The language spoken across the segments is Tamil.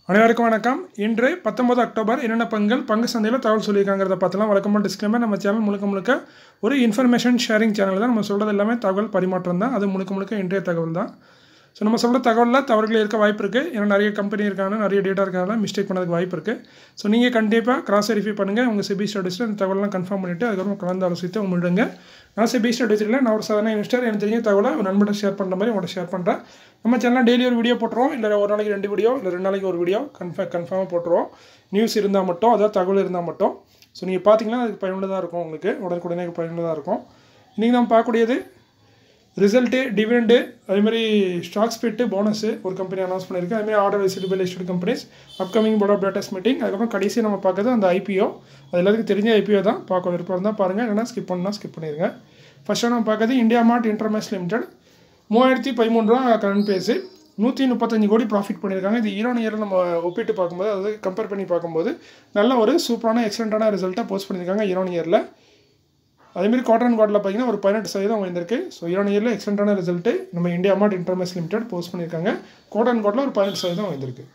அனைவருக்கும் வணக்கம் இன்று பத்தொன்பது அக்டோபர் என்னென்ன பங்குகள் பங்கு சந்தையில் தகவல் சொல்லியிருக்காங்கிறத பார்த்தலாம் வழக்கமாக டிஸ்க்ளைமர் நம்ம சேனல் முழுக்க முழுக்க ஒரு இன்ஃபர்மேஷன் ஷேரிங் சேனல் தான் நம்ம சொல்கிறது எல்லாமே தகவல் பரிமாற்றம் தான் அது முழுக்க முழுக்க இன்றைய தகவல் தான் ஸோ நம்ம சொல்கிற தகவலில் தவறுகள் இருக்க வாய்ப்பு இருக்குது ஏன்னா நிறைய கம்பெனி இருக்காங்க நிறைய டேட்டா இருக்காங்க மிஸ்டேக் பண்ணதுக்கு வாய்ப்பு இருக்குது ஸோ நீங்கள் கண்டிப்பாக கிராஸ் வெரிஃபை பண்ணுங்கள் உங்கள் சிபி ஸ்டடிஸில் இந்த தகவலாம் கன்ஃபார்ம் பண்ணிவிட்டு அதுக்கப்புறம் கலந்து ஆலோசித்து உங்களிடுங்க நான் சிபி ஸ்டடிஸில் நான் ஒரு சாதாரண இன்ஸ்டர் எனக்கு தெரிஞ்ச தகவலை ஒரு நண்பர்கிட்ட ஷேர் பண்ணுற மாதிரி உங்கள்கிட்ட ஷேர் பண்ணுறேன் நம்ம சேனலில் டெய்லி ஒரு வீடியோ போட்டுருவோம் இல்லை ஒரு நாளைக்கு ரெண்டு வீடியோ இல்லை ரெண்டு நாளைக்கு ஒரு வீடியோ கன்ஃபார்ம் கன்ஃபார்மாக போட்டுருவோம் நியூஸ் இருந்தால் மட்டும் அதாவது தகவல் இருந்தால் மட்டும் ஸோ நீங்கள் பார்த்தீங்கன்னா அதுக்கு பயனுள்ளதாக இருக்கும் உங்களுக்கு உடனுக்குடனே பயனுள்ளதாக இருக்கும் இன்றைக்கி நம்ம பார்க்கக்கூடியது ரிசல்ட்டு டிவிடெண்டு அதேமாதிரி ஸ்டாக் ஸ்பிட்டு போனஸு ஒரு கம்பெனி அனௌன்ஸ் பண்ணியிருக்கு அதுமாதிரி ஆர்டர் விசிட்டபிள் listed companies upcoming board of dates meeting அதுக்கப்புறம் கடைசி நம்ம பார்க்குறது அந்த ஐபிஓ அது எல்லாத்துக்கும் தெரிஞ்ச ஐபிஓ தான் பார்க்க விருப்பம் இருந்தால் பாருங்கள் இல்லைனா ஸ்கிப் பண்ணால் ஸ்கிப் பண்ணிடுங்க ஃபஸ்ட்டு நம்ம பார்க்குறது இந்தியா மார்ட் இன்டர்மேஷ் லிமிடெட் மூவாயிரத்தி பதிமூணு ரூபா கரண்ட் பேஸு நூற்றி முப்பத்தஞ்சு கோடி ப்ராஃபிட் பண்ணியிருக்காங்க இது ஈரோன் இயரில் நம்ம ஒப்பிட்டு பார்க்கும்போது அதாவது கம்பேர் பண்ணி பார்க்கும்போது நல்ல ஒரு சூப்பரான எக்ஸலண்ட்டான ரிசல்ட்டாக போஸ்ட் பண்ணியிருக்காங்க ஈரோன் இயரில் அதேமாரி காட்டன் கார்டில் பார்த்தீங்கன்னா ஒரு பதினெட்டு சதவீதம் வந்திருக்கு ஸோ ஈரோன் இயரில் எக்ஸலண்ட்டான ரிசல்ட்டு நம்ம India mart intermesh limited post பண்ணியிருக்காங்க காட்டன் கார்டில் ஒரு பதினெட்டு சதவீதம் வந்திருக்கு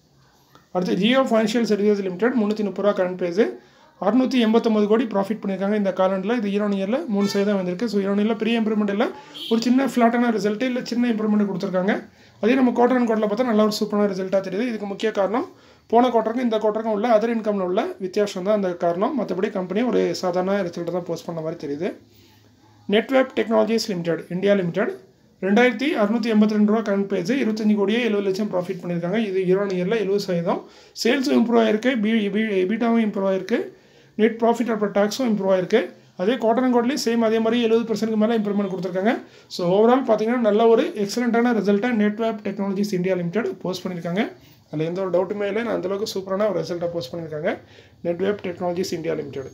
அடுத்து ஜியோ ஃபைனான்ஷியல் சர்வீசஸ் லிமிடெட் முந்நூற்றி முப்பது ரூபா கரண்ட் பேஸு அறுநூற்றி எண்பத்தொம்பது கோடி ப்ராஃபிட் பண்ணியிருக்காங்க இந்த காலண்டில் இது ஈரோன் இயரில் மூணு சதவீதம் வந்திருக்கு ஸோ ஈரோன் இயரில் பெரிய இம்ப்ரூவ்மெண்ட் இல்லை ஒரு சின்ன ஃப்ளாட்டான ரிசல்ட்டு இல்லை சின்ன இம்ப்ரூவ்மெண்ட் கொடுத்துருக்காங்க அதே நம்ம குவார்டர் கோட்டில் பார்த்தா நல்ல ஒரு சூப்பரான ரிசல்ட்டாக தெரியுது இதுக்கு முக்கிய காரணம் போன குவார்ட்டருக்கும் இந்த குவார்ட்டருக்கும் உள்ள அதர் இன்கமில் உள்ள வித்தியாசம் தான் அந்த காரணம் மற்றபடி கம்பெனி ஒரு சாதாரண ரிசல்ட்டை தான் போஸ்ட் பண்ண மாதிரி தெரியுது netweb technologies limited India limited ரெண்டாயிரத்தி அறுநூற்றி எண்பத்தி ரெண்டு ரூபா கரண்ட் பேஜ் இருபத்தஞ்சு கோடியே எழுபது லட்சம் ப்ராஃபிட் பண்ணியிருக்காங்க இது ஈரோன் இயரில் எழுபது சதவீதம் சேல்ஸும் இம்ப்ரூவ் ஆயிருக்கு பி எபிட்டாவும் இம்ப்ரூவ் ஆயிருக்கு நெட் ப்ராஃபிட் ஆஃப்டர் டேக்ஸும் இம்ப்ரூவ் ஆயிருக்கு அதே குவார்டர் கோட்லேயும் சேம் அதே மாதிரி எழுபது பர்சன்ட்க்கு மேலே இம்ப்ரூவ்மெண்ட் கொடுத்துருக்காங்க ஸோ ஓவரால் பார்த்தீங்கன்னா நல்ல ஒரு எக்ஸலண்ட்டான ரிசல்ட்டை netweb technologies India limited post பண்ணியிருக்காங்க அதில் எந்த ஒரு டவுட்டுமே இல்லை நான் அந்தளவுக்கு சூப்பரான ஒரு ரிசல்ட்டை போஸ்ட் பண்ணியிருக்காங்க நெட்வேப் டெக்னாலஜிஸ் இந்தியா லிமிடெட்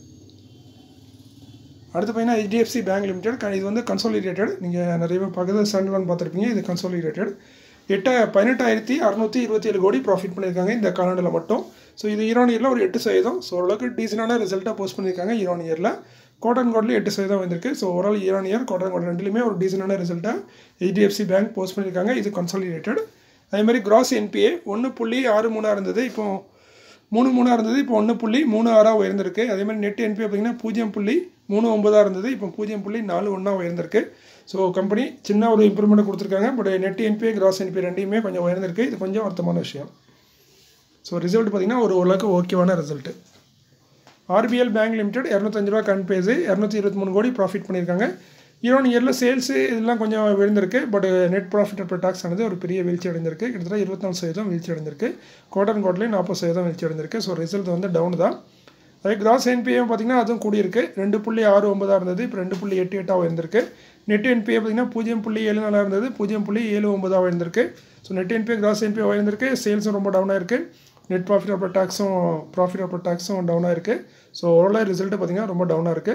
அடுத்து பார்த்தீங்கன்னா ஹெச்டிஎஃப்சி பேங்க் லிமிடெட் இது வந்து கன்சோலிடேட்டட் நீங்கள் நிறைய பேர் பார்க்குறது ஸ்டாண்ட் லோன் பார்த்துருப்பீங்க இது கன்சோலிடேட்டட் எட்ட பதினெட்டாயிரத்தி அறுநூற்றி இருபத்தி ஏழு கோடி ப்ராஃபிட் பண்ணியிருக்காங்க இந்த காலண்டில் மட்டும் ஸோ இது ஈரான் இயரில் ஒரு எட்டு சதவீதம் ஸோ ஓரளவுக்கு டீசெண்டான ரிசல்ட்டாக போஸ்ட் பண்ணியிருக்காங்க ஈரான் இயரில் காட்டன் கோட்லேயும் எட்டு சதவீதம் வந்திருக்கு so overall year on year quarter on quarter ரெண்டுலையுமே ஒரு டீசெண்டான ரிசல்ட்டாக ஹெச்டிஎஃப்சி பேங்க் போஸ்ட் பண்ணியிருக்காங்க இது கன்சாலிடேட்டட் அதே மாதிரி கிராஸ் என்பிஏ ஒன்று புள்ளி ஆறு மூணாக இருந்தது இப்போ மூணு மூணாக இருந்தது இப்போ ஒன்று புள்ளி மூணு ஆறாக உயர்ந்திருக்கு அதே மாதிரி நெட் என்பிஏ பார்த்திங்கன்னா பூஜ்ஜியம் புள்ளி மூணு ஒன்பதாக இருந்தது இப்போ பூஜ்ஜியம் புள்ளி நாலு ஒன்றா உயர்ந்திருக்கு ஸோ கம்பெனி சின்ன ஒரு இம்ப்ரூவ்மெண்ட் கொடுத்துருக்காங்க but net NPA gross NPA ரெண்டையுமே கொஞ்சம் உயர்ந்திருக்கு இது கொஞ்சம் வருத்தமான விஷயம் ஸோ ரிசல்ட் பார்த்திங்கன்னா ஒரு ஓரளவுக்கு ஓகேவான ரிசல்ட்டு ஆர்பிஎல் பேங்க் லிமிடெட் இரநூத்தஞ்சு ரூபா கன் பேஸு இரநூத்தி இருபத்தி மூணு கோடி ப்ராஃபிட் பண்ணியிருக்காங்க ஈரோன் இயரில் சேல்ஸு இதெல்லாம் கொஞ்சம் விழுந்திருக்கு but net profit after tax ஆனது ஒரு பெரிய வீழ்ச்சி அடைந்திருக்கு கிட்டத்தட்ட இருபத்தாலு சதவீதம் வீழ்ச்சி அடைந்திருக்கு குவார்டர் குவார்டர்லேயும் நாற்பது சதவீதம் வீழ்ச்சி அடைந்திருக்கு ஸோ ரிசல்ட் வந்து டவுன் தான் அதே கிராஸ் என்பிஏ பார்த்திங்கன்னா அதுவும் கூடியிருக்கு ரெண்டு புள்ளி ஆறு ஒன்பதாக இருந்தது இப்போ ரெண்டு புள்ளி எட்டு எட்டாக இருந்திருக்கு நெட் என்பிஏ பார்த்திங்கன்னா பூஜ்ஜியம் புள்ளி ஏழு நாளாக இருந்தது பூஜ்ஜியம் புள்ளி ஏழு ஒன்பதாக இருந்திருக்கு so net NPA gross NPA உயர்ந்திருக்கு சேல்ஸும் ரொம்ப டவுனாக இருக்குது நெட் ப்ராஃபிட் ஆஃப்டர் டேக்ஸும் ப்ராஃபிட் ஆஃப்டர் டேக்ஸும் டவுனாக இருக்குது ஸோ ஓவரால் ரிசல்ட்டு பார்த்திங்கன்னா ரொம்ப டவுனாக இருக்குது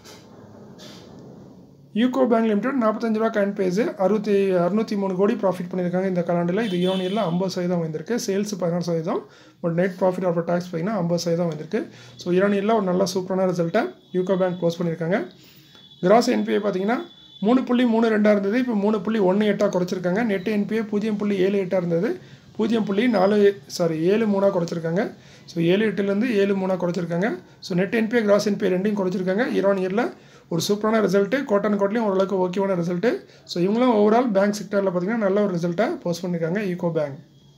யூகோ பேங்க் லிமிடெட் நாற்பத்தஞ்சு ரூபா கேன் பேஸு அறுபத்தி அறுநூற்றி மூணு கோடி ப்ராஃபிட் பண்ணியிருக்காங்க இந்த காலாண்டில் இது ஈரோன் இயரில் ஐம்பது சதவீதம் வந்திருக்கு சேல்ஸ் பதினாறு சதவீதம் but net profit after tax பார்த்திங்கன்னா ஐம்பது சதவீதம் வந்திருக்கு ஸோ ஈரோன் இயரில் ஒரு நல்ல சூப்பரான ரிசல்ட்டை யூகோ பேங்க் போஸ்ட் பண்ணியிருக்காங்க கிராஸ் என்பிஏ பார்த்தீங்கன்னா மூணு புள்ளி மூணு ரெண்டாக இருந்தது இப்போ மூணு புள்ளி ஒன்று எட்டாக குறைச்சிருக்காங்க நெட் என்பிஏ பூஜ்ஜியம் புள்ளி ஏழு எட்டாக இருந்தது பூஜ்ஜியம் புள்ளி நாலு சாரி ஏழு மூணாக குறைச்சிருக்காங்க ஸோ ஏழு எட்டுலேருந்து ஏழு மூணாக குறைச்சிருக்காங்க so net NPA gross NPA ரெண்டையும் குறைச்சிருக்காங்க ஈரான் இயரில் ஒரு சூப்பரான ரிசல்ட்டு கோட்டன் கோட்லேயும் ஓரளவுக்கு ஓகேவான ரிசல்ட்டு ஸோ இவங்களும் ஓவரால் பேங்க் செக்டரில் பார்த்திங்கன்னா நல்ல ஒரு ரிசல்ட்டை போஸ்ட் பண்ணியிருக்காங்க ஈகோ bank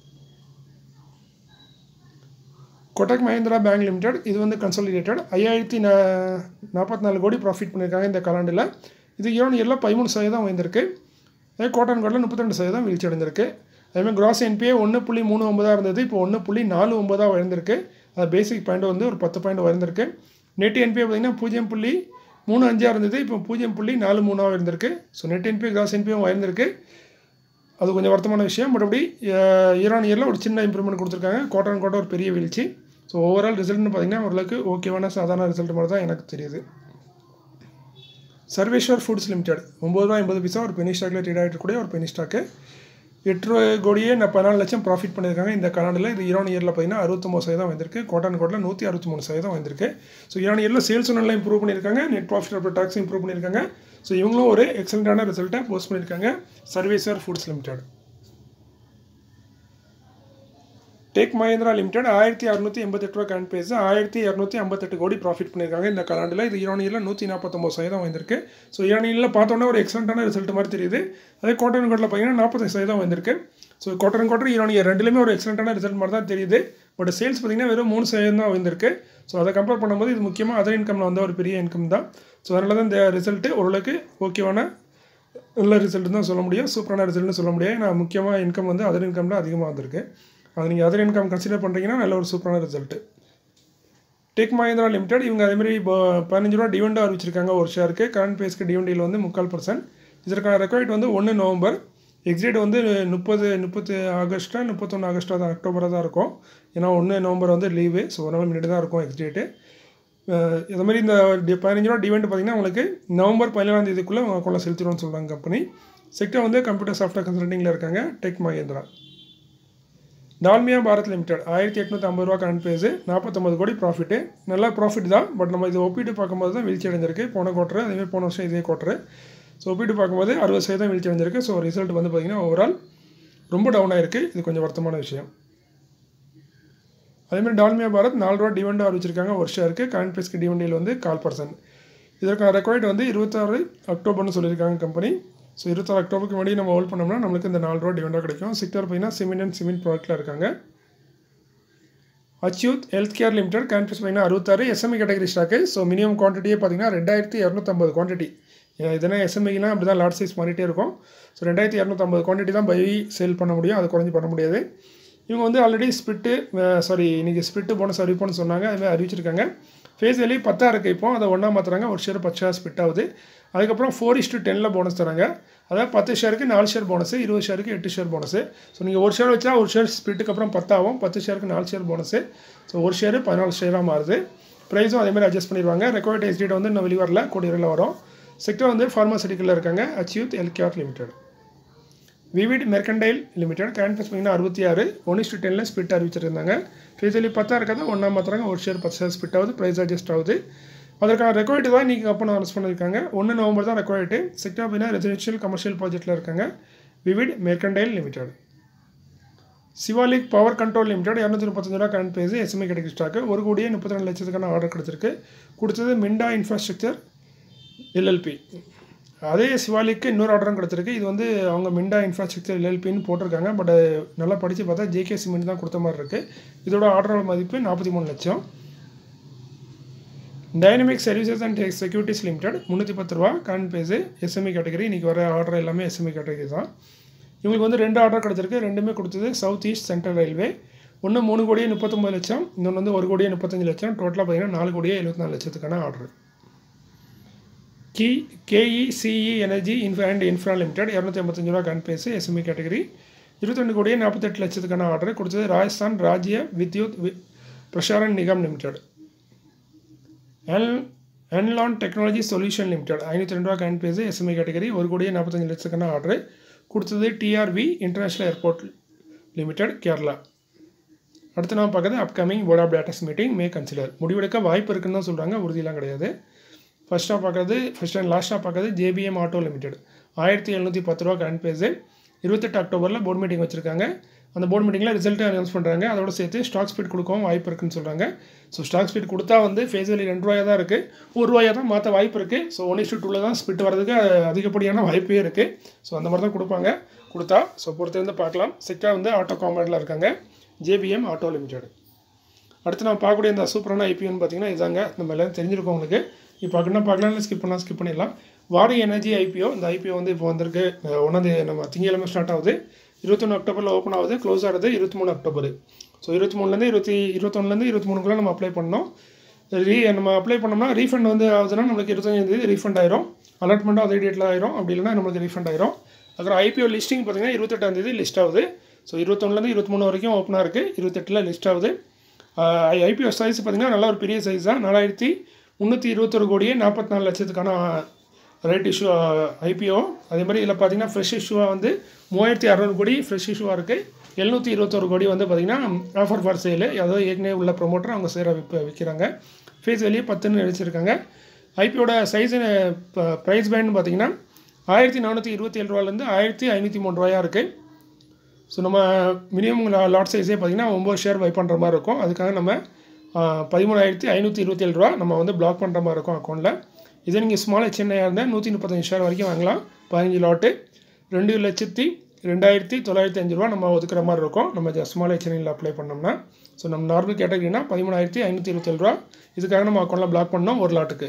Kotak Mahindra bank limited இது வந்து கன்சாலிடேட்டட் ஐயாயிரத்தி நா நாற்பத்தி நாலு கோடி ப்ராஃபிட் பண்ணியிருக்காங்க இந்த காலாண்டில் இது ஈரோன் இயரில் பதிமூணு சதவீதம் வந்திருக்கு அதே கோட்டன் கோட்டில் முப்பத்திரெண்டு சதவீதம் வீழ்ச்சி அடைந்திருக்கு அதேமாதிரி கிராஸ் என்பிஏ ஒன்று புள்ளி மூணு ஒன்பதாக இருந்தது இப்போ ஒன்று புள்ளி நாலு ஒன்பதாக உயர்ந்திருக்கு அது பேசிக் பாயிண்ட் வந்து ஒரு பத்து பாயிண்ட் உயர்ந்திருக்கு நெட் என்பிஏ பார்த்திங்கன்னா பூஜ்ஜியம் புள்ளி மூணு அஞ்சாக இருந்தது இப்போ பூஜ்ஜியம் புள்ளி நாலு மூணாக இருந்திருக்கு ஸோ நெட் என்பிஏ கிராஸ் என்பியும் உயர்ந்திருக்கு அது கொஞ்சம் வருத்தமான விஷயம் மற்றபடி ஈரான் இயரில் ஒரு சின்ன இம்ப்ரூவ்மெண்ட் கொடுத்துருக்காங்க குவார்டர் குவார்டர் ஒரு பெரிய வீழ்ச்சி ஸோ ஓவரால் ரிசல்ட்னு பார்த்திங்கன்னா ஓரளவுக்கு ஓகேவான சாதாரண ரிசல்ட் மாதிரி தான் எனக்கு தெரியுது சர்வேஸ்வர் ஃபுட்ஸ் லிமிடெட் ஒம்பது ரூபா எண்பது பைசா ஒரு பெனி ஸ்டாக்கில் ட்ரேட் ஆகிட்டு கூட ஒரு பெனி ஸ்டாக்கு எட்டு ரூபா கோடியே நான் பதினாலு லட்சம் ப்ராஃபிட் பண்ணியிருக்காங்க இந்த காலாண்டில் இது ஈரான் இயரில் பார்த்தீங்கன்னா அறுபத்தொம்பது சதவீதம் வந்திருக்கு கோட்டான் கோட்டில் நூற்றி அறுபத்தி மூணு சதவீதம் வந்திருக்கு ஸோ ஈரான் இயரில் சேல்ஸும் நல்லா இம்ப்ரூவ் பண்ணியிருக்காங்க நெட் ப்ராஃபிட் ஆஃப்டர் டாக்ஸும் இம்ப்ரூவ் பண்ணியிருக்காங்க ஸோ இவங்களும் ஒரு எக்ஸலண்ட்டான ரிசல்ட்டை போஸ்ட் பண்ணியிருக்காங்க Sarveshwar foods limited tech Mahindra limited ஆயிரத்தி அறுநூற்றி எண்பத்தெட்டு ரூபா கரண்ட் பேஸ் ஆயிரத்தி இரநூத்தி ஐம்பத்தெட்டு கோடி ப்ராஃபிட் பண்ணியிருக்காங்க இந்த கலாண்டில் இது ஈரானியில் நூற்றி நாற்பத்தொம்பது சதவீதம் வந்திருக்கு ஸோ ஈரானியில் பார்த்தோன்னா ஒரு எக்ஸலண்ட்டான ரிசல்ட் மாதிரி தெரியுது அதே கோட்டன் கோட்டில் பார்த்தீங்கன்னா நாற்பத்தஞ்சு சதவீதம் வந்திருக்கு ஸோ கோட்டன் கோட்டர் ஈரானிய ரெண்டுலேயுமே ஒரு எக்ஸலண்ட்டான ரிசல்ட் மாதிரி தான் தெரியுது பட் சேல்ஸ் பார்த்தீங்கன்னா வெறும் மூணு சதவீதம் தான் வந்திருக்கு ஸோ அதை கம்பேர் பண்ணும்போது இது முக்கியமாக அதர் இன்கமில் வந்த ஒரு பெரிய இன்கம் தான் ஸோ அதனால தான் இந்த ரிசல்ட்டு ஓரளவுக்கு ஓகேவான நல்ல ரிசல்ட் தான் சொல்ல முடியும் சூப்பரான ரிசல்ட்னு சொல்ல முடியாது ஏன்னா முக்கியமாக இன்கம் வந்து அதர் இன்கமில் அதிகமாக வந்திருக்கு அது நீங்கள் அதர் இன்கம் கன்சிடர் பண்ணுறீங்கன்னா நல்ல ஒரு சூப்பரான ரிசல்ட்டு டெக் மஹேந்திரா லிமிடெட் இவங்க அதேமாதிரி பதினஞ்சு ரூபா டிவெண்ட் அறிவிச்சிருக்காங்க ஒரு ஷேருக்கு கரண்ட் பேஸ்க்கு டிவெண்டியில் வந்து முக்கால் பர்சன்ட் இதற்கான ரெக்கார்ட் வந்து ஒன்று நவம்பர் எக்ஸிட் வந்து முப்பது முப்பத்து ஆகஸ்ட்டா முப்பத்தொன்று ஆகஸ்ட்டாக தான் அக்டோபராக தான் இருக்கும் ஏன்னா ஒன்று நவம்பர் வந்து லீவு ஸோ ஒரு நாள் முன்னாடி தான் இருக்கும் எக்ஸிடேட்டு இது மாதிரி இந்த டி பதினஞ்சு ரூபா டிவெண்ட் பார்த்திங்கன்னா உங்களுக்கு நவம்பர் பதினேழாம் தேதிக்குள்ளே அவங்க அக்கௌண்ட்டில் செலுத்திடுவோம்னு சொல்கிறாங்க கம்பெனி செக்டர் வந்து கம்ப்யூட்டர் சாஃப்ட்வேர் கன்சல்டிங்கில் இருக்காங்க டெக் மஹேந்திரா டால்மியா பாரத் லிமிடெட் ஆயிரத்தி எட்நூற்றி ஐம்பது ரூபா கரண்ட் பேஸு நாற்பத்தொம்பது கோடி ப்ராஃபிட்டு நல்ல ப்ராஃபிட் தான் பட் நம்ம இது ஒப்பிட்டு பார்க்கும்போது தான் வீழ்ச்சி அடைஞ்சிருக்கு போன கோட்டர் அதேமாதிரி போன வருஷம் இதே கோட்டர் ஸோ ஒப்பிட்டு பார்க்கும்போது அறுபது சதவீதம் வீழ்ச்சி அடைஞ்சிருக்கு ஸோ ரிசல்ட் வந்து பார்த்திங்கன்னா ஓவரால் ரொம்ப டவுன் ஆயிருக்கு இது கொஞ்சம் வருத்தமான விஷயம் அதேமாதிரி டால்மியா பாரத் நாலு ரூபா டிவெண்ட் அறிவிச்சிருக்காங்க ஒரு ஷேருக்கு கரண்ட் பேஸ்க்கு டிவெண்டியில் வந்து கால் பர்சன்ட் இதற்கான ரெக்வயர்ட் வந்து இருபத்தாறு அக்டோபர்னு சொல்லியிருக்காங்க கம்பெனி ஸோ இருபத்தாறு அக்டோபருக்கு முன்னாடி நம்ம ஹோல்ட் பண்ணோம்னா நம்மளுக்கு இந்த நாலு ரூபா டிவெண்டாக கிடைக்கும் செக்டர் பார்த்தீங்கன்னா சிமெண்ட் அண்ட் சிமெண்ட் ப்ராடக்ட்டில் இருக்காங்க Achyut health care limited current பேஸ் பார்த்தீங்கன்னா அறுபத்தாறு SME category stock so minimum குவான்டிட்டியே பார்த்தீங்கன்னா ரெண்டாயிரத்தி இரநூத்தம்பது குவான்டிட்டி இதனால் எஸ்எம்ஐலாம் அப்படி தான் லார்ஜ் சைஸ் மாறிட்டே இருக்கும் ஸோ ரெண்டாயிரத்தி இரநூத்தம்பது குவான்டிட்டி தான் பை சேல் பண்ண முடியும் அது குறைஞ்சி பண்ண முடியாது இவங்க வந்து ஆல்ரெடி ஸ்பிட்டு சாரி இன்றைக்கி ஸ்பிட்டு போனஸ் அறிவிப்போம்னு சொன்னாங்க அதுமாதிரி அறிவிச்சிருக்காங்க ஃபேஸ் வேல்யூ பத்தா இருக்குது இப்போ அதை ஒன்றா மாற்றுறாங்க ஒரு ஷேர் பத்து ஷேர் ஸ்பிட் ஆகுது அதுக்கப்புறம் ஃபோர் இஸ்ட்டு டெனில் போனஸ் தராங்க அதாவது பத்து ஷேருக்கு நாலு ஷேர் போனஸ் இருபது ஷேருக்கு எட்டு ஷேர் போனஸ் ஸோ நீங்கள் ஒரு ஷேர் வச்சா ஒரு ஷேர் ஸ்பிட்டுக்கு அப்புறம் பத்தாகும் பத்து ஷேருக்கு நாலு ஷேர் போனஸ் ஸோ ஒரு ஷேர் பதினாலு ஷேராக மாறுது ப்ரைஸும் அதேமாதிரி அட்ஜஸ்ட் பண்ணிடுவாங்க ரெக்கார்ட் எஸ்டேட் வந்து இன்னும் வெளிவரல கோடியில் வரும் செக்டர் வந்து ஃபார்மாசிட்டிக்கலில் இருக்காங்க Achyut LKR limited vivid mercantile limited current பேஸ் பண்ணிங்கன்னா அறுபத்தி ஆறு ஒன் இஸ்டு டெனில் ஸ்பிட் அறிவிச்சிருந்தாங்க ஃபேஸ்லி பத்தா இருக்காது ஒன்றா மாத்திராங்க ஒரு ஷேர் பத்து ஷேர் ஸ்பிட் ஆகுது ப்ரைஸ் அட்ஜஸ்ட் ஆகுது அதற்கான ரெக்வயர்டு தான் இன்றைக்கி அப்போ அனௌன்ஸ் பண்ணியிருக்காங்க ஒன்று நவம்பர் தான் ரெக்வயர்டு செக்டர் அப்படின்னா ரெசிடென்ஷியல் கமர்ஷியல் ப்ராஜெக்ட்டில் இருக்காங்க vivid mercantile limited Shivalik power control limited இரநூத்தி முப்பத்தஞ்சு ரூபா கரண்ட் பேஸ் எஸ்எம்ஐ கிடைக்கு ஸ்டாக்கு ஒரு கோடியே முப்பத்தி ரெண்டு லட்சத்துக்கான ஆர்டர் கிடச்சிருக்கு கொடுத்தது மிண்டா இன்ஃப்ராஸ்ட்ரக்சர் எல்எல்பி அதே சிவாலிக்கு இன்னொரு ஆர்டரும் கிடச்சிருக்கு இது வந்து அவங்க மிண்டா இன்ஃப்ராஸ்ட்ரக்சர் எல்எல்பின்னு போட்டிருக்காங்க பட் நல்லா படித்து பார்த்தா ஜேகே சிமெண்ட் தான் கொடுத்த மாதிரி இருக்குது இதோட ஆர்டரோட மதிப்பு நாற்பத்தி மூணு லட்சம் dynamic services and securities limited முந்நூற்றி பத்து ரூபா கரண்ட் பேஸு எஸ்எம்இ கேட்டகரி இன்றைக்கி வர ஆர்டர் எல்லாமே எஸ்எம்இ கேட்டகரி தான் இவங்களுக்கு வந்து ரெண்டு ஆர்டர் கிடச்சிருக்கு ரெண்டுமே கொடுத்தது சவுத் ஈஸ்ட் சென்ட்ரல் ரயில்வே ஒன்று மூணு கோடியே முப்பத்தொம்பது லட்சம் இன்னொன்று வந்து ஒரு கோடியே முப்பத்தஞ்சு லட்சம் டோட்டலாக பார்த்தீங்கன்னா நாலு கோடியே எழுபத்தி நாலு லட்சத்துக்கான ஆர்டர் கி KECE energy infra and infra limited இரநூத்தி ஐம்பத்தஞ்சு ரூபா கரண்ட் பேஸு எஸ்எம்இ கேட்டகரி இருபத்தெண்டு கோடியே நாற்பத்தெட்டு லட்சத்துக்கான ஆர்டர் கொடுத்தது ராஜஸ்தான் ராஜ்ய வித்யுத் பிரசாரன் நிகம் லிமிடெட் எல் என்லான் டெக்னாலஜி சொல்யூஷன் லிமிடெட் ஐநூற்றி ரெண்டு ரூபா கரண்ட் பேஸு எஸ்எம்ஐ கேட்டகரி ஒரு கோடியே நாற்பத்தஞ்சு லட்சத்துக்கான ஆர்டர் கொடுத்தது TRV international airport limited Kerala அடுத்து நான் பார்க்குறது upcoming board of dates meeting may consider முடிவெடுக்க வாய்ப்பு இருக்குன்னு தான் சொல்கிறாங்க உறுதியெலாம் கிடையாது ஃபஸ்ட்டாக பார்க்குறது ஃபஸ்ட் அண்ட் லாஸ்ட்டாக பார்க்குறது ஜேபிஎம் ஆட்டோ லிமிடெட் ஆயிரத்தி எழுநூற்றி பத்து ரூபா கரண்ட் பேஸு இருபத்தெட்டு அக்டோபரில் போர்ட் மீட்டிங் வச்சுருக்காங்க அந்த போர்ட் மீட்டிங்கில் ரிசல்ட்டை அனௌன்ஸ் பண்ணுறாங்க அதோட சேர்த்து ஸ்டாக் ஸ்பீட் கொடுக்கவும் வாய்ப்பு இருக்குன்னு சொல்கிறாங்க ஸோ ஸ்டாக் ஸ்பீட் கொடுத்தா வந்து ஃபேஸ் வேலி ரெண்டு ரூபாயாக தான் இருக்குது ஒரு ரூபாயாக தான் மாற்ற வாய்ப்பு இருக்குது ஸோ ஒன் இஸ்டு டூவில் தான் ஸ்பிட் வரதுக்கு அதிகப்படியான வாய்ப்பே இருக்குது ஸோ அந்த மாதிரி தான் கொடுப்பாங்க கொடுத்தா ஸோ பொறுத்திருந்து பார்க்கலாம் செக்டாக வந்து ஆட்டோ காம்பவுண்டில் இருக்காங்க ஜேபிஎம் ஆட்டோ லிமிடெட் அடுத்து நம்ம பார்க்கக்கூடிய இந்த சூப்பரான ஐபிஎன்னு பார்த்தீங்கன்னா இதாங்க நம்ம எல்லாம் தெரிஞ்சிருக்கோம் உங்களுக்கு இப்போ பார்க்கணும் பார்க்கலாம் ஸ்கிப் பண்ணலாம் ஸ்கிப் பண்ணிடலாம் வாரி எனர்ஜி ஐபிஓ இந்த ஐபிஓ வந்து இப்போ வந்திருக்கு ஒன்றாந்தேதி நம்ம திங்கக்கிழமை ஸ்டார்ட் ஆகுது இருபத்தொன்று அக்டோபரில் ஓப்பன் ஆகுது க்ளோஸ் ஆகுது இருபத்தி மூணு அக்டோபர் ஸோ இருபத்தி மூணுலேருந்து இருபத்தி இருபத்தொன்னுலேருந்து இருபத்தி மூணுக்குள்ளே நம்ம அப்ளை பண்ணோம் ரீ நம்ம அப்ளை பண்ணோம்னா ரீஃபண்ட் வந்து ஆகுதுன்னா நம்மளுக்கு இருபத்தஞ்சாந்தேதி ரீஃபண்ட் ஆயிரும் அலாட்மெண்ட்டும் அதே டேட்டில் ஆயிரும் அப்படி இல்லைனா நம்மளுக்கு ரீஃபண்ட் ஆயிரும் அப்புறம் ஐபிஓ லிஸ்டிங் பார்த்தீங்கன்னா இருபத்தெட்டாந்தேதி லிஸ்ட் ஆகுது ஸோ இருபத்தொன்னுலேருந்து இருபத்தி மூணு வரைக்கும் ஓப்பனாக இருக்குது இருபத்தெட்டில் லிஸ்ட் ஆகுது ஐபிஓ சைஸ் பார்த்திங்கன்னா நல்ல ஒரு பெரிய சைஸ் தான் நாலாயிரத்தி முந்நூற்றி இருபத்தொரு கோடியே நாற்பத்தி நாலு லட்சத்துக்கான ரைட் இஷ்யூ ஐபிஓ அதே மாதிரி இதில் பார்த்தீங்கன்னா ஃப்ரெஷ் இஷ்யூவாக வந்து மூவாயிரத்தி அறநூறு கோடி ஃப்ரெஷ் இஷ்யூவாக இருக்குது எழுநூற்றி இருபத்தொரு கோடி வந்து பார்த்திங்கன்னா ஆஃபர் ஃபார் சேலு அதாவது ஏற்கனவே உள்ள ப்ரொமோட்டர் அவங்க சேர விற்ப விற்கிறாங்க ஃபேஸ் வெளியே பத்துன்னு வச்சுருக்காங்க ஐபியோட சைஸு ப்ரைஸ் பேண்ட் பார்த்தீங்கன்னா ஆயிரத்தி நானூற்றி இருபத்தி ஏழு ரூபாலேருந்து ஆயிரத்தி ஐநூற்றி மூணு ரூபாயாக இருக்குது ஸோ நம்ம மினிமம் லாட் சைஸே பார்த்திங்கன்னா ஒம்பது ஷேர் பை பண்ணுற மாதிரி இருக்கும் அதுக்காக நம்ம பதிமூணாயிரத்தி ஐநூற்றி இருபத்தேழு ரூபா நம்ம வந்து பிளாக் பண்ணுற மாதிரி இருக்கும் அக்கௌண்ட்டில் இதே நீங்கள் ஸ்மால் சென்னையாக இருந்தால் நூற்றி முப்பத்தஞ்சு ஷேர் வரைக்கும் வாங்கலாம் பதினஞ்சு லாட்டு ரெண்டு லட்சத்தி ரெண்டாயிரத்தி தொள்ளாயிரத்தி அஞ்சு ரூபா நம்ம ஒதுக்குற மாதிரி இருக்கும் நம்ம ஸ்மால் சென்னையில் அப்ளை பண்ணோம்னா ஸோ நம்ம நார்மல் கேட்டகரினா பதிமூணாயிரத்தி ஐநூற்றி இருபத்தேழு ரூபா இதுக்காக நம்ம அக்கௌண்ட்டில் பிளாக் பண்ணோம் ஒரு லாட்டுக்கு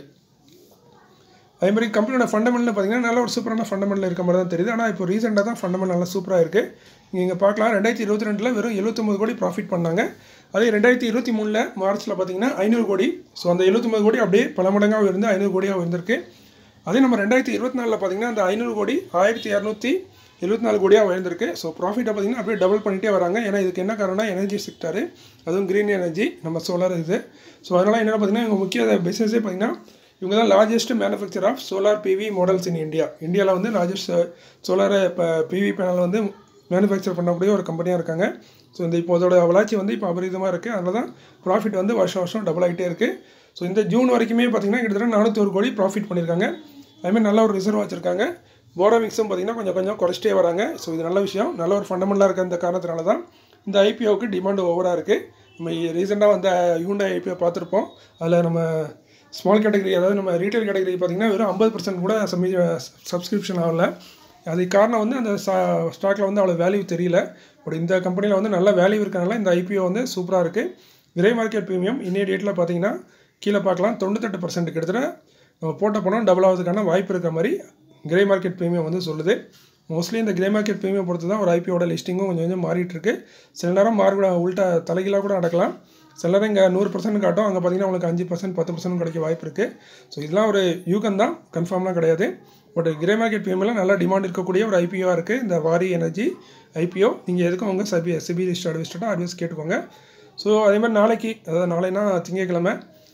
அதே மாதிரி கம்பெனியோட ஃபண்டமெண்டல் பார்த்தீங்கன்னா நல்ல ஒரு சூப்பரான ஃபண்டமெண்டல் இருக்க மாதிரி தான் தெரியுது ஆனால் இப்போ ரீசெண்டாக தான் ஃபண்டமெண்டல் நல்லா சூப்பராக இருக்குது நீங்கள் பார்க்கலாம் ரெண்டாயிரத்தி இருபத்தி ரெண்டில் வெறும் எழுபத்தொம்பது கோடி ப்ராஃபிட் பண்ணாங்க அதே ரெண்டாயிரத்தி இருபத்தி மூணில் மார்ச்சில் பார்த்தீங்கன்னா ஐநூறு கோடி ஸோ அந்த எழுபத்தொம்பது கோடி அப்படியே பல மடங்காக இருந்து ஐநூறு கோடியாக இருந்திருக்கு அதே நம்ம ரெண்டாயிரத்தி இருபத்தி நாலில் பார்த்தீங்கன்னா அந்த ஐநூறு கோடி ஆயிரத்தி இரநூத்தி எழுபத்தி நாலு கோடியாக உயர்ந்திருக்கு ஸோ ப்ராஃபிட்டை பார்த்தீங்கன்னா அப்படியே டபுள் பண்ணிகிட்டே வராங்க ஏன்னா இதுக்கு என்ன காரணம்னா எனர்ஜி செக்டாரு அதுவும் க்ரீன் எனர்ஜி நம்ம சோலார் இது ஸோ அதனால் என்ன பார்த்தீங்கன்னா இவங்க முக்கிய பிஸ்னஸே பார்த்தீங்கன்னா இவங்க தான் largest manufacture of solar PV models in India இந்தியாவில் வந்து லார்ஜஸ்ட் சோலார் இப்போ பிவி பேனல் வந்து மேனுஃபேக்சர் பண்ணக்கூடிய ஒரு கம்பெனியாக இருக்காங்க ஸோ இந்த இப்போ அதோட வளர்ச்சி வந்து இப்போ அபரிதமாக இருக்குது அதில் தான் ப்ராஃபிட் வந்து வருஷம் வருஷம் டபுள் ஆகிட்டே இருக்குது ஸோ இந்த ஜூன் வரைக்குமே பார்த்திங்கன்னா கிட்டத்தட்ட நானூற்றொரு கோடி ப்ராஃபிட் பண்ணியிருக்காங்க அதுமாதிரி நல்ல ஒரு ரிசர்வ் வச்சுருக்காங்க போரோவிங்ஸும் பார்த்திங்கன்னா கொஞ்சம் கொஞ்சம் குறைச்சிட்டே வராங்க ஸோ இது நல்ல விஷயம் நல்ல ஒரு ஃபண்டமெண்டலாக இருக்க இந்த காரணத்தினால தான் இந்த ஐபிஓவுக்கு டிமாண்ட் ஓவராக இருக்குது நம்ம ரீசெண்டாக வந்த யூண்டா ஐபிஓ பார்த்துருப்போம் அதில் நம்ம ஸ்மால் கேட்டகரி அதாவது நம்ம ரீட்டைல் கேட்டகரி பார்த்திங்கன்னா வெறும் ஐம்பது பர்சன்ட் கூட சமி சப்ஸ்கிரிப்ஷன் ஆகல அதுக்கு காரணம் வந்து அந்த ஸ்டாக்கில் வந்து அவ்வளோ வேல்யூ தெரியல பட் இந்த கம்பெனியில் வந்து நல்ல வேல்யூ இருக்கனால இந்த ஐபிஓ வந்து சூப்பராக இருக்குது கிரே மார்க்கெட் ப்ரீமியம் இன்னைய டேட்டில் பார்த்தீங்கன்னா கீழே பார்க்கலாம் தொண்ணூத்தெட்டு பர்சன்ட் கிட்டத்தட்ட நம்ம போட்ட பணம் டபுள் ஆகிறதுக்கான வாய்ப்பு இருக்கிற மாதிரி கிரே மார்க்கெட் ப்ரீமியம் வந்து சொல்லுது மோஸ்ட்லி இந்த கிரே மார்க்கெட் ப்ரீமியம் பொறுத்து தான் ஒரு ஐபிஓட லிஸ்டிங்கும் கொஞ்சம் கொஞ்சம் மாறிட்டு இருக்கு சில நேரம் மாறுகூட உள்ட்டா தலைகீழாக கூட நடக்கலாம் சில நேரம் இங்கே நூறு பர்சன்ட் காட்டும் அங்கே பார்த்தீங்கன்னா உங்களுக்கு அஞ்சு பர்சன்ட் பத்து பர்சன்ட் கிடைக்க வாய்ப்பு இருக்குது ஸோ இதெல்லாம் ஒரு யூகம் தான் கன்ஃபார்ம்லாம் கிடையாது பட் கிரே மார்க்கெட் ப்ரீமியமில் நல்லா டிமாண்ட் இருக்கக்கூடிய ஒரு ஐபிஓ இருக்குது இந்த வாரி எனர்ஜி ஐபிஓ நீங்கள் எதுக்கும் உங்கள் சபி சிபி லிஸ்ட் அட்வைஸ்டாக அட்வைஸ் கேட்டுக்கோங்க ஸோ அதே மாதிரி நாளைக்கு அதாவது நாளைனா திங்கக்கிழமை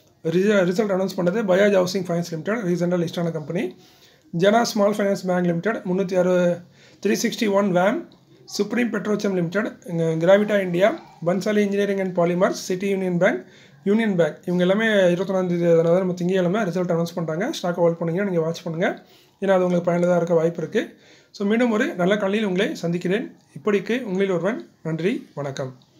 ரிசல்ட் அனௌன்ஸ் பண்ணது பயாஜ் ஹவுசிங் ஃபைனான்ஸ் லிமிடெட் ரீசெண்டாக லிஸ்டான company Jana small finance bank limited முந்நூற்றி அறு த்ரீ சிக்ஸ்டி ஒன் வேம் supreme petrochem limited Gravita India Bhansali engineering and polymers city union bank union bank இவங்க எல்லாமே இருபத்தொன்னாந்தேதி அதனால நம்ம திங்கக்கிழமை ரிசல்ட் அனௌன்ஸ் பண்ணுறாங்க ஸ்டாக் ஹோல்ட் பண்ணுங்க நீங்கள் வாட்ச் பண்ணுங்கள் ஏன்னா அது உங்களுக்கு பயனுள்ளதாக இருக்க வாய்ப்பு இருக்குது ஸோ மீண்டும் ஒரு நல்ல காலையில் உங்களை சந்திக்கிறேன் இப்படிக்கு உங்களில் ஒருவன் நன்றி வணக்கம்